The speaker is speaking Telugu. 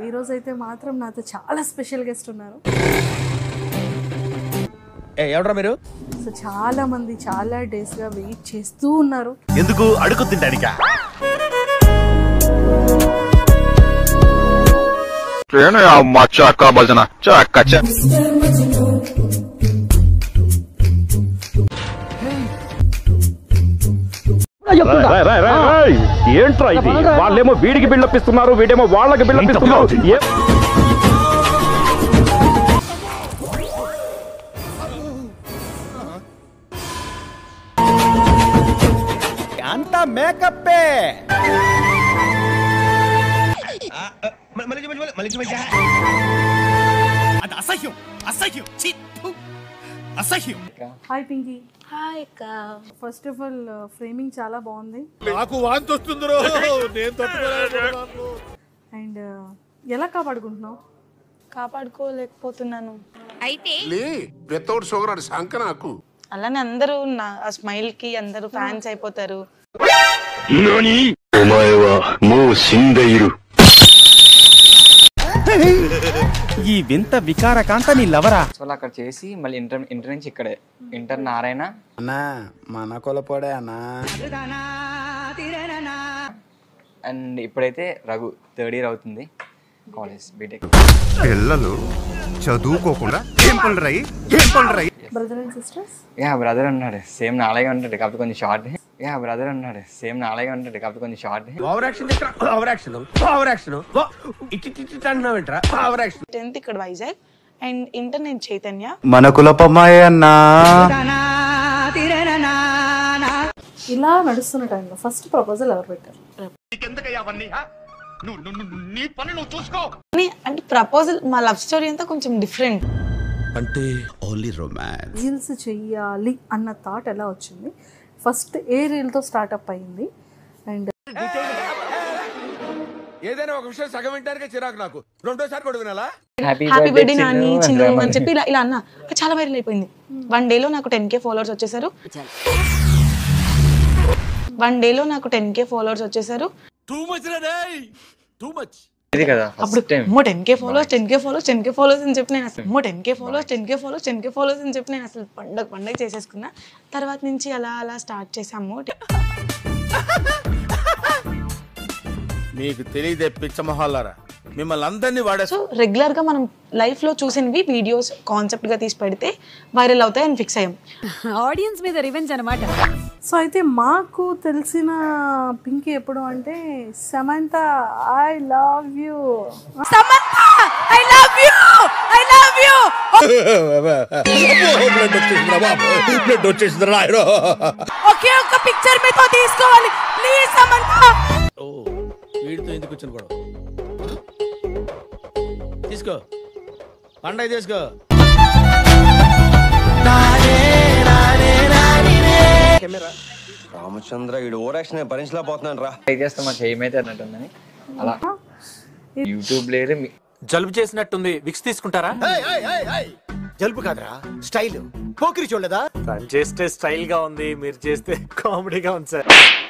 ఈరోజు అయితే మాత్రం నాతో చాలా స్పెషల్ గెస్ట్ ఉన్నారు ఎవడరా మీరు సో చాలా మంది చాలా డేస్గా వెయిట్ చేస్తూ ఉన్నారు ఎందుకు అడుగు తింటానికా అమ్మ చాక భజన చాక ఏంట్రా ఇది వాళ్ళేమో వీడికి బిల్డప్ ఇస్తున్నారు వీడేమో వాళ్ళకి బిల్డప్ ఇస్తున్నారు ఏ- అంతా మేకప్పే అది అసహ్యం అసహ్యం ఛీ, ఫు. అసహ్యం హాయ్ పింకీ హాయ్ అక్క ఫస్ట్ ఆఫ్ ఆల్ ఫ్రేమింగ్ చాలా బాగుంది నాకు వాంతి వస్తుంది నేను తట్టుకోలేకపోతున్నాను అండ్ ఎలా కాపాడుకుంటున్నావు కాపాడుకోలేకపోతున్నాను లే వితౌట్ షుగర్ అది సంక నాకు అలానే అందరూ నా ఆ స్మైల్ కి అందరూ ఫ్యాన్స్ అయిపోతారు 何お前はもう死んでいる ఈ వింత వికారకాంత నీ లవరా సో అలా అక్కడ చేసి మళ్ళీ ఇంటర్ ఇంటర్ నుంచి ఇక్కడే ఇంటర్ నారాయణ అన్నా మన కొలపోడే అన్నా అండ్ ఇప్పుడైతే రఘు థర్డ్ ఇయర్ అవుతుంది కాలేజ్ బీటెక్ పిల్లలు చదువుకోకుండా ఏం పనులు రాయి ఏం పనులు రాయి brother and sisters yeah brother ఉన్నాడు సేమ్ నాలాగే ఉంటాడు కాకపోతే కొంచెం షార్ట్ యా బ్రదర్ ఉన్నాడు సేమ్ నాలాగే ఉంటాడు కాకపోతే కొంచెం short over action over action over action ఇట్టి ఇట్టి అంటున్నావు ఏంట్రా ఓవర్ యాక్షన్ టెన్త్ ఇక్కడ వైజాగ్ అండ్ ఇంటర్ నేను చైతన్య మన కులపమ్మాయి అన్నా ఇలా నడుస్తున్న టైంలో ఫస్ట్ ప్రపోజల్ ఎవరు పెట్టారు కానీ అంటే ప్రపోజల్ మా లవ్ స్టోరీ అంతా కొంచెం డిఫరెంట్ అంటే ఓన్లీ రొమాన్స్ రీల్స్ చెయ్యాలి అన్న థాట్ ఎలా వచ్చింది ఫస్ట్ ఏ రీల్తో స్టార్ట్అప్ అయింది అండ్ ఏదైనా ఒక విషయం సగం వింటానికే చిరాకు నాకు రెండోసారి కూడా వినాలా హ్యాపీ బర్త్డే నాని చిన్ను అని చెప్పి ఇలా ఇలా అన్న అది చాలా వైరల్ అయిపోయింది వన్ డేలో నాకు టెన్ కే ఫాలోవర్స్ వచ్చేసారు వన్ డేలో నాకు టెన్ కే ఫాలోవర్స్ వచ్చేసారు టూ మచ్ రే టూ మచ్ ఇది కదా అప్పుడు ఫస్ట్ టైం అమ్మో ten K followers ten K followers ten K followers అని చెప్పి నేను అసలు అమ్మో ten K followers ten K followers ten K followers అని చెప్పి నేను అసలు పండగ పండగ చేసేసుకున్నా తర్వాత నుంచి అలా అలా స్టార్ట్ చేసాము మీకు తెలియదే పిచ్చ మొహాలారా మిమ్మల్ని అందరినీ వాడే సో రెగ్యులర్ గా మనం లైఫ్ లో చూసినవి వీడియోస్ కాన్సెప్ట్ గా తీసి పెడితే వైరల్ అవుతాయి అని ఫిక్స్ అయ్యాం ఆడియన్స్ మీద రివెంజ్ అనమాట సో అయితే మాకు తెలిసిన పింకీ ఎప్పుడు అంటే Samantha I love you I love you I love you blood వచ్చేసిందిరా బాబు బ్లడ్ వచ్చేసిందిరా నాయనో. ఒకే ఒక్క పిక్చర్ మీతో తీసుకోవాలి ప్లీజ్ సమంత ఓ వీడితో ఎందుకు వచ్చిన గొడవ తీసుకో పండగ తీసుకో రామచంద్ర ఈడు ఓవర్ యాక్షన్ భరించలేకపోతున్నాను రా ట్రై చేస్తే మా చేయమైతే అన్నట్టుందని అలా యూట్యూబ్ లేదు మీ- జలుబు చేసినట్టుంది విక్స్ తీసుకుంటారా జలుపు కాదురా స్టైల్ పోకిరి చూడలేదా తను చేస్తే స్టైల్ గా ఉంది మీరు చేస్తే కామెడీగా ఉంది సార్